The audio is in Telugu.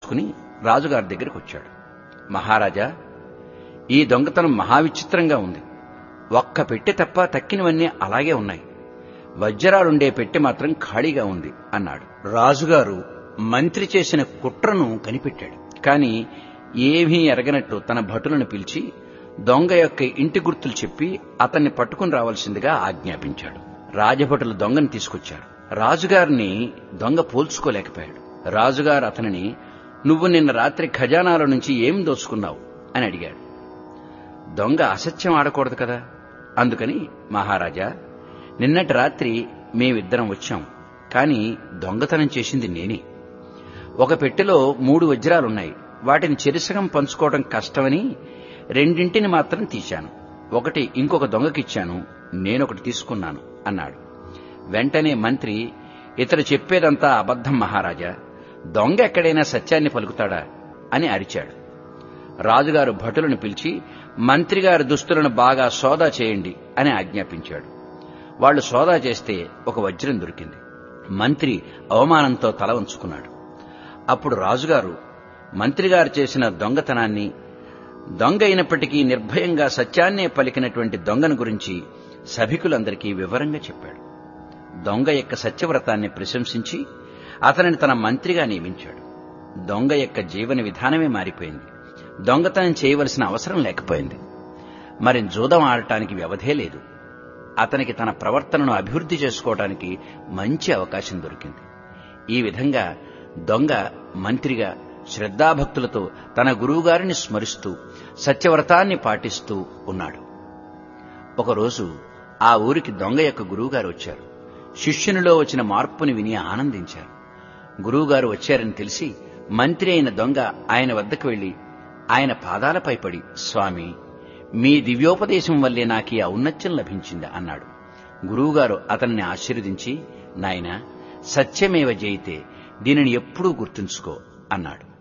తీసుకుని రాజుగారి దగ్గరికి వచ్చాడు మహారాజా ఈ దొంగతనం మహావిచిత్రంగా ఉంది ఒక్క పెట్టె తప్ప తక్కినవన్నీ అలాగే ఉన్నాయి వజ్రాలుండే పెట్టె మాత్రం ఖాళీగా ఉంది అన్నాడు రాజుగారు మంత్రి చేసిన కుట్రను కనిపెట్టాడు కాని ఏమీ ఎరగనట్టు తన భటులను పిలిచి దొంగ యొక్క ఇంటి గుర్తులు చెప్పి అతన్ని పట్టుకుని రావాల్సిందిగా ఆజ్ఞాపించాడు రాజభటులు దొంగను తీసుకొచ్చారు రాజుగారిని దొంగ పోల్చుకోలేకపోయాడు రాజుగారు అతనిని నువ్వు నిన్న రాత్రి ఖజానాలో నుంచి ఏం దోచుకున్నావు అని అడిగాడు దొంగ అసత్యం ఆడకూడదు కదా అందుకని మహారాజా నిన్నటి రాత్రి మేమిద్దరం వచ్చాం కాని దొంగతనం చేసింది నేనే ఒక పెట్టెలో మూడు వజ్రాలున్నాయి వాటిని చెరిసగం పంచుకోవడం కష్టమని రెండింటిని మాత్రం తీశాను ఒకటి ఇంకొక దొంగకిచ్చాను నేనొకటి తీసుకున్నాను అన్నాడు వెంటనే మంత్రి ఇతడు చెప్పేదంతా అబద్ధం మహారాజా దొంగ ఎక్కడైనా సత్యాన్ని పలుకుతాడా అని అరిచాడు రాజుగారు భటులను పిలిచి మంత్రిగారి దుస్తులను బాగా సోదా చేయండి అని ఆజ్ఞాపించాడు వాళ్లు సోదా చేస్తే ఒక వజ్రం దొరికింది మంత్రి అవమానంతో తల వంచుకున్నాడు అప్పుడు రాజుగారు మంత్రిగారు చేసిన దొంగతనాన్ని దొంగ అయినప్పటికీ నిర్భయంగా సత్యాన్నే పలికినటువంటి దొంగను గురించి సభికులందరికీ వివరంగా చెప్పాడు దొంగ యొక్క సత్యవ్రతాన్ని ప్రశంసించి అతనిని తన మంత్రిగా నియమించాడు దొంగ యొక్క జీవన విధానమే మారిపోయింది దొంగతనం చేయవలసిన అవసరం లేకపోయింది మరి జూదం ఆడటానికి వ్యవధే లేదు అతనికి తన ప్రవర్తనను అభివృద్ధి చేసుకోవడానికి మంచి అవకాశం దొరికింది ఈ విధంగా దొంగ మంత్రిగా శ్రద్ధాభక్తులతో తన గురువుగారిని స్మరిస్తూ సత్యవ్రతాన్ని పాటిస్తూ ఉన్నాడు ఒకరోజు ఆ ఊరికి దొంగ యొక్క గురువుగారు వచ్చారు శిష్యునిలో వచ్చిన మార్పుని విని ఆనందించారు గురువుగారు వచ్చారని తెలిసి మంత్రి అయిన దొంగ ఆయన వద్దకు వెళ్లి ఆయన పాదాలపై పడి స్వామి మీ దివ్యోపదేశం వల్లే నాకు ఈ ఔన్నత్యం లభించింది అన్నాడు గురువుగారు అతన్ని ఆశీర్వదించి నాయన సత్యమేవ జయితే దీనిని ఎప్పుడూ గుర్తుంచుకో అన్నాడు